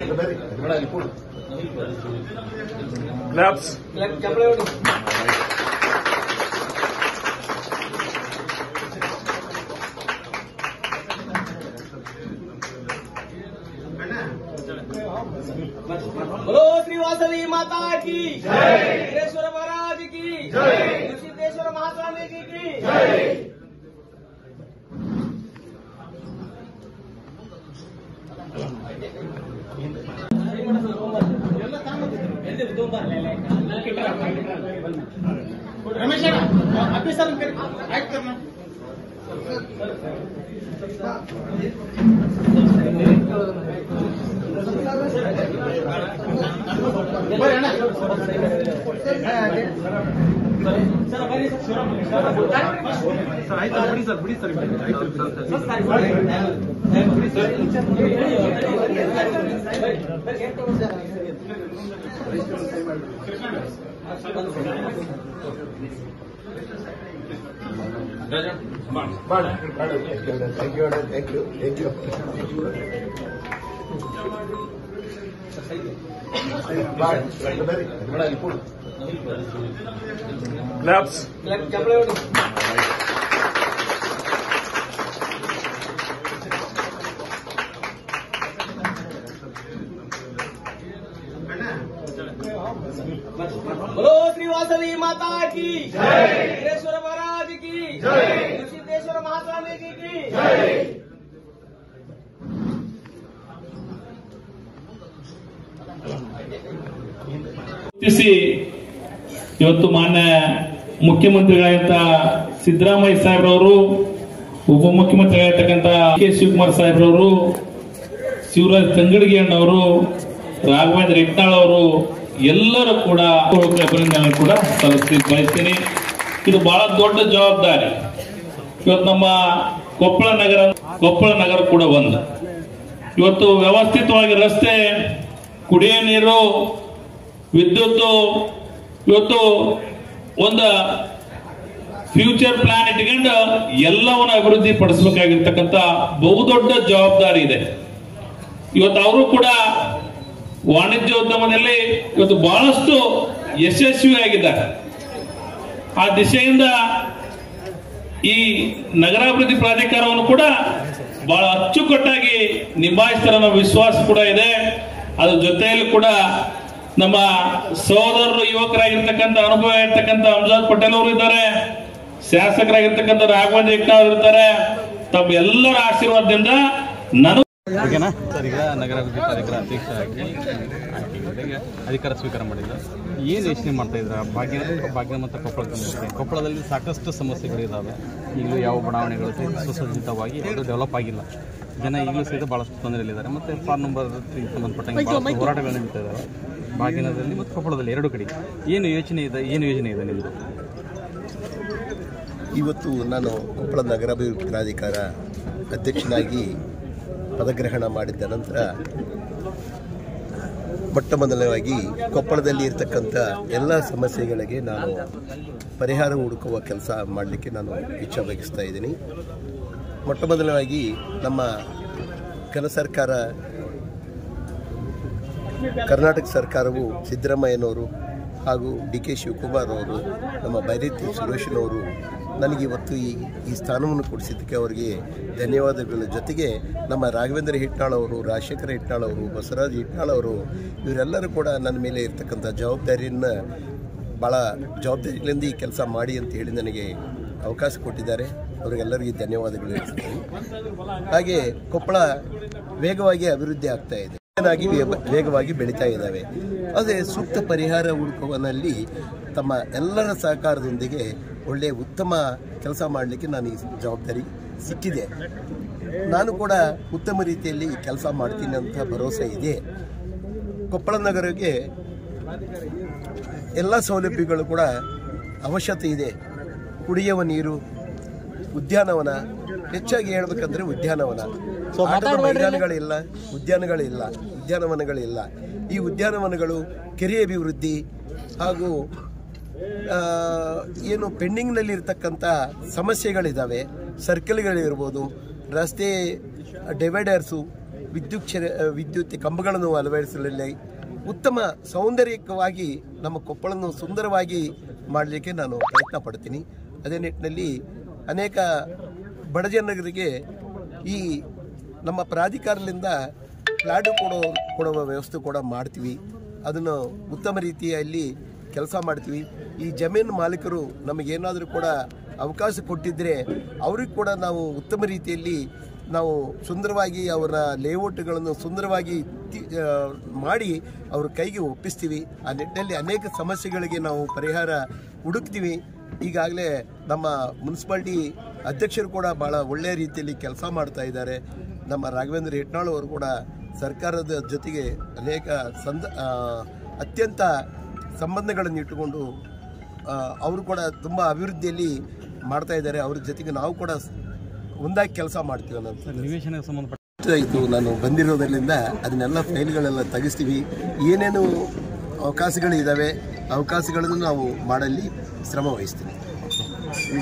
claps बोलो श्री वासवी माता की वीरेश्वर महाराज की सिद्धेश्वर महास्वामी जी की रमेश अभी सर ऐड करना बरं ना ಸರ್ ಆಯ್ತು ಬಿಡಿ ಸರ್ ಬಿಡಿ sir thank you thank you thank you claps बोलो श्री वासवी माता की वीरेश्वर महाराज की सिद्धेश्वर महास्वामी जी की ಗುರುತಿಸಿ ಇವತ್ತು ಮಾನ್ಯ ಮುಖ್ಯಮಂತ್ರಿಗಳಾದಂತ ಸಿದ್ದರಾಮಯ್ಯ ಸಾಹೇಬ್ರವರು ಉಪಮುಖ್ಯಮಂತ್ರಿಗಳಾಗಿರ್ತಕ್ಕಂಥ ಕೆ ಶಿವಕುಮಾರ್ ಸಾಹೇಬ್ರವರು ಶಿವರಾಜ್ ತಂಗಡಿಗೆ ಅಣ್ಣವರು ರಾಘವೇಂದ್ರ ಇಟ್ನಾಳ್ ಅವರು ಎಲ್ಲರೂ ಕೂಡ ಅಭಿನಂದನೆ ಕೂಡ ಸಲ್ಲಿಸಿ ಬಯಸ್ತೀನಿ ಇದು ಬಹಳ ದೊಡ್ಡ ಜವಾಬ್ದಾರಿ ಇವತ್ತು ನಮ್ಮ ಕೊಪ್ಪಳ ನಗರ ಕೊಪ್ಪಳ ನಗರ ಕೂಡ ಒಂದು ಇವತ್ತು ವ್ಯವಸ್ಥಿತವಾಗಿ ರಸ್ತೆ ಕುಡಿಯ ನೀರು ವಿದ್ಯುತ್ತು ಇವತ್ತು ಒಂದು ಫ್ಯೂಚರ್ ಪ್ಲಾನ್ ಇಟ್ಕೊಂಡು ಎಲ್ಲವನ್ನ ಅಭಿವೃದ್ಧಿ ಪಡಿಸಬೇಕಾಗಿರ್ತಕ್ಕಂಥ ಬಹುದೊಡ್ಡ ಜವಾಬ್ದಾರಿ ಇದೆ ಇವತ್ತು ಅವರು ಕೂಡ ವಾಣಿಜ್ಯೋದ್ಯಮದಲ್ಲಿ ಇವತ್ತು ಬಹಳಷ್ಟು ಯಶಸ್ವಿಯಾಗಿದ್ದಾರೆ ಆ ದಿಶೆಯಿಂದ ಈ ನಗರಾಭಿವೃದ್ಧಿ ಪ್ರಾಧಿಕಾರವನ್ನು ಕೂಡ ಬಹಳ ಅಚ್ಚುಕಟ್ಟಾಗಿ ನಿಭಾಯಿಸ್ತಾರೆ ಅನ್ನೋ ವಿಶ್ವಾಸ ಕೂಡ ಇದೆ ಅದ್ರ ಜೊತೆಯಲ್ಲಿ ಕೂಡ ನಮ್ಮ ಸಹೋದರರು ಯುವಕರಾಗಿರ್ತಕ್ಕಂಥ ಅನುಭವ ಇರ್ತಕ್ಕಂಥ ಅಮ್ಜಾದ್ ಪಟೇಲ್ ಅವರು ಇದ್ದಾರೆ ಶಾಸಕರಾಗಿರ್ತಕ್ಕಂಥ ರಾಘವೇಂದ್ರ ಇಟ್ಟ ಅವರು ಇರ್ತಾರೆ ತಮ್ಮ ಎಲ್ಲರ ಆಶೀರ್ವಾದದಿಂದ ನನಗೆ ಓಕೆನಾ ಸರ್ ಈಗ ನಗರಾಭಿವೃದ್ಧಿ ಪ್ರಾಧಿಕಾರ ಅಧ್ಯಕ್ಷ ಆಗಿ ಆಯ್ಕೆಯಾಗಿ ಅಧಿಕಾರ ಸ್ವೀಕಾರ ಮಾಡಿಲ್ಲ ಏನು ಯೋಚನೆ ಮಾಡ್ತಾ ಇದ್ರ ಭಾಗ್ಯ ಭಾಗ್ಯ ಮತ್ತು ಕೊಪ್ಪಳಕ್ಕೆ ಬಂದಿದೆ ಕೊಪ್ಪಳದಲ್ಲಿ ಸಾಕಷ್ಟು ಸಮಸ್ಯೆಗಳಿದ್ದಾವೆ ಈಗಲೂ ಯಾವ ಬಡಾವಣೆಗಳು ಸುಸಜ್ಜಿತವಾಗಿ ಅದು ಡೆವಲಪ್ ಆಗಿಲ್ಲ ಜನ ಈಗಲೂ ಸಹಿತ ಭಾಳಷ್ಟು ತೊಂದರೆಯಲ್ಲಿದ್ದಾರೆ ಮತ್ತು ಫಾರ್ ನಂಬರ್ ಸಂಬಂಧಪಟ್ಟಂಗೆ ಭಾಳಷ್ಟು ಹೋರಾಟಗಳು ನಡೀತಾ ಇದ್ದಾವೆ ಭಾಗ್ಯನಗರದಲ್ಲಿ ಮತ್ತು ಕೊಪ್ಪಳದಲ್ಲಿ ಎರಡು ಕಡೆ ಏನು ಯೋಚನೆ ಇದೆ ಏನು ಯೋಜನೆ ಇದೆ ನಿಮ್ಮದು ಇವತ್ತು ನಾನು ಕೊಪ್ಪಳ ನಗರಾಭಿವೃದ್ಧಿ ಪ್ರಾಧಿಕಾರ ಅಧ್ಯಕ್ಷನಾಗಿ ಪದಗ್ರಹಣ ಮಾಡಿದ್ದ ನಂತರ ಮೊಟ್ಟ ಮೊದಲವಾಗಿ ಕೊಪ್ಪಳದಲ್ಲಿ ಇರತಕ್ಕಂಥ ಎಲ್ಲ ಸಮಸ್ಯೆಗಳಿಗೆ ನಾನು ಪರಿಹಾರ ಹುಡುಕುವ ಕೆಲಸ ಮಾಡಲಿಕ್ಕೆ ನಾನು ಇಚ್ಛೆ ಬಯಸ್ತಾ ಇದ್ದೀನಿ ಮೊಟ್ಟ ಮೊದಲವಾಗಿ ನಮ್ಮ ಕೆಲ ಸರ್ಕಾರ ಕರ್ನಾಟಕ ಸರ್ಕಾರವು ಸಿದ್ದರಾಮಯ್ಯನವರು ಹಾಗೂ ಡಿ ಕೆ ಶಿವಕುಮಾರ್ ಅವರು ನಮ್ಮ ಬೈರತಿ ಸುರೇಶನವರು ನನಗೆ ಇವತ್ತು ಈ ಈ ಸ್ಥಾನವನ್ನು ಕೊಡಿಸಿದ್ದಕ್ಕೆ ಅವರಿಗೆ ಧನ್ಯವಾದಗಳ ಜೊತೆಗೆ ನಮ್ಮ ರಾಘವೇಂದ್ರ ಹಿಟ್ನಾಳ್ ಅವರು ರಾಜಶೇಖರ ಹಿಟ್ನಾಳ್ ಅವರು ಬಸವರಾಜ್ ಹಿಟ್ನಾಳ್ ಅವರು ಇವರೆಲ್ಲರೂ ಕೂಡ ನನ್ನ ಮೇಲೆ ಇರ್ತಕ್ಕಂಥ ಜವಾಬ್ದಾರಿಯನ್ನು ಭಾಳ ಜವಾಬ್ದಾರಿಗಳಿಂದ ಈ ಕೆಲಸ ಮಾಡಿ ಅಂತ ಹೇಳಿ ನನಗೆ ಅವಕಾಶ ಕೊಟ್ಟಿದ್ದಾರೆ ಅವರಿಗೆಲ್ಲರಿಗೂ ಧನ್ಯವಾದಗಳು ಹೇಳ್ತೀನಿ ಹಾಗೆ ಕೊಪ್ಪಳ ವೇಗವಾಗಿ ಅಭಿವೃದ್ಧಿ ಆಗ್ತಾ ಇದೆ ಆಗಿ ವೇ- ವೇಗವಾಗಿ ಬೆಳೀತಾ ಇದ್ದಾವೆ ಅದೇ ಸೂಕ್ತ ಪರಿಹಾರ ಹುಡುಕುವನಲ್ಲಿ ತಮ್ಮ ಎಲ್ಲರ ಸಹಕಾರದೊಂದಿಗೆ ಒಳ್ಳೆಯ ಉತ್ತಮ ಕೆಲಸ ಮಾಡಲಿಕ್ಕೆ ನಾನು ಈ ಜವಾಬ್ದಾರಿ ಸಿಕ್ಕಿದೆ ನಾನು ಕೂಡ ಉತ್ತಮ ರೀತಿಯಲ್ಲಿ ಕೆಲಸ ಮಾಡ್ತೀನಿ ಅಂತ ಭರವಸೆ ಇದೆ ಕೊಪ್ಪಳ ನಗರಕ್ಕೆ ಎಲ್ಲ ಸೌಲಭ್ಯಗಳು ಕೂಡ ಅವಶ್ಯಕತೆ ಇದೆ ಕುಡಿಯುವ ನೀರು ಉದ್ಯಾನವನ ಹೆಚ್ಚಾಗಿ ಹೇಳ್ಬೇಕಂದ್ರೆ ಉದ್ಯಾನವನ ಆಟದ ಮೈದಾನಗಳಿಲ್ಲ ಉದ್ಯಾನಗಳಿಲ್ಲ ಉದ್ಯಾನವನಗಳಿಲ್ಲ ಈ ಉದ್ಯಾನವನಗಳು ಕೆರೆ ಅಭಿವೃದ್ಧಿ ಹಾಗೂ ಆ, ಏನು ಪೆಂಡಿಂಗ್ನಲ್ಲಿ ಇರ್ತಕ್ಕಂಥ ಸಮಸ್ಯೆಗಳಿದ್ದಾವೆ ಸರ್ಕಲ್ಗಳಿರ್ಬೋದು ರಸ್ತೆ ಡಿವೈಡರ್ಸು ವಿದ್ಯುತ್ ಕ್ಷರ ವಿದ್ಯುತ್ ಕಂಬಗಳನ್ನು ಅಳವಡಿಸಲಿಲ್ಲ ಉತ್ತಮ ಸೌಂದರ್ಯಕವಾಗಿ ನಮ್ಮ ಕೊಪ್ಪಳನ್ನು ಸುಂದರವಾಗಿ ಮಾಡಲಿಕ್ಕೆ ನಾನು ಪ್ರಯತ್ನ ಪಡ್ತೀನಿ ಅದೇ ನಿಟ್ಟಿನಲ್ಲಿ ಅನೇಕ ಬಡ ಜನರಿಗೆ ಈ ನಮ್ಮ ಪ್ರಾಧಿಕಾರದಿಂದ ಫ್ಲ್ಯಾಟು ಕೊಡೋ ಕೊಡುವ ವ್ಯವಸ್ಥೆ ಕೂಡ ಮಾಡ್ತೀವಿ ಅದನ್ನು ಉತ್ತಮ ರೀತಿಯಲ್ಲಿ ಕೆಲಸ ಮಾಡ್ತೀವಿ ಈ ಜಮೀನು ಮಾಲೀಕರು ನಮಗೇನಾದರೂ ಕೂಡ ಅವಕಾಶ ಕೊಟ್ಟಿದ್ದರೆ ಅವ್ರಿಗೆ ಕೂಡ ನಾವು ಉತ್ತಮ ರೀತಿಯಲ್ಲಿ ನಾವು ಸುಂದರವಾಗಿ ಅವರ ಲೇಔಟ್ಗಳನ್ನು ಸುಂದರವಾಗಿ ತಿ- ಆ, ಮಾಡಿ ಅವ್ರ ಕೈಗೆ ಒಪ್ಪಿಸ್ತೀವಿ ಆ ನಿಟ್ಟಿನಲ್ಲಿ ಅನೇಕ ಸಮಸ್ಯೆಗಳಿಗೆ ನಾವು ಪರಿಹಾರ ಹುಡುಕ್ತೀವಿ ಈಗಾಗಲೇ ನಮ್ಮ ಮುನ್ಸಿಪಾಲ್ಟಿ ಅಧ್ಯಕ್ಷರು ಕೂಡ ಭಾಳ ಒಳ್ಳೆಯ ರೀತಿಯಲ್ಲಿ ಕೆಲಸ ಮಾಡ್ತಾ ಇದ್ದಾರೆ ನಮ್ಮ ರಾಘವೇಂದ್ರ ಹೆಟ್ನಾಳ್ ಅವರು ಕೂಡ ಸರ್ಕಾರದ ಜೊತೆಗೆ ಅನೇಕ ಸಂದ ಆ, ಅತ್ಯಂತ ಸಂಬಂಧಗಳನ್ನು ಇಟ್ಟುಕೊಂಡು ಆ, ಅವರು ಕೂಡ ತುಂಬ ಅಭಿವೃದ್ಧಿಯಲ್ಲಿ ಮಾಡ್ತಾ ಇದ್ದಾರೆ ಅವ್ರ ಜೊತೆಗೆ ನಾವು ಕೂಡ ಒಂದಾಗಿ ಕೆಲಸ ಮಾಡ್ತೀವಿ ಅನ್ನೋದು ನಿವೇಶನಕ್ಕೆ ಸಂಬಂಧಪಟ್ಟ ಇದು ನಾನು ಬಂದಿರೋದ್ರಿಂದ ಅದನ್ನೆಲ್ಲ ಫೈಲ್ಗಳೆಲ್ಲ ತೆಗಿಸ್ತೀವಿ ಏನೇನು ಅವಕಾಶಗಳಿದ್ದಾವೆ ಅವಕಾಶಗಳನ್ನು ನಾವು ಮಾಡಲಿ ಶ್ರಮ ವಹಿಸ್ತೀವಿ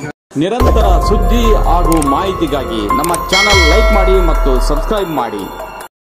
ನಿರಂತರ ಸುದ್ದಿ ಹಾಗೂ ಮಾಹಿತಿಗಾಗಿ ನಮ್ಮ ಚಾನಲ್ ಲೈಕ್ ಮಾಡಿ ಮತ್ತು ಸಬ್ಸ್ಕ್ರೈಬ್ ಮಾಡಿ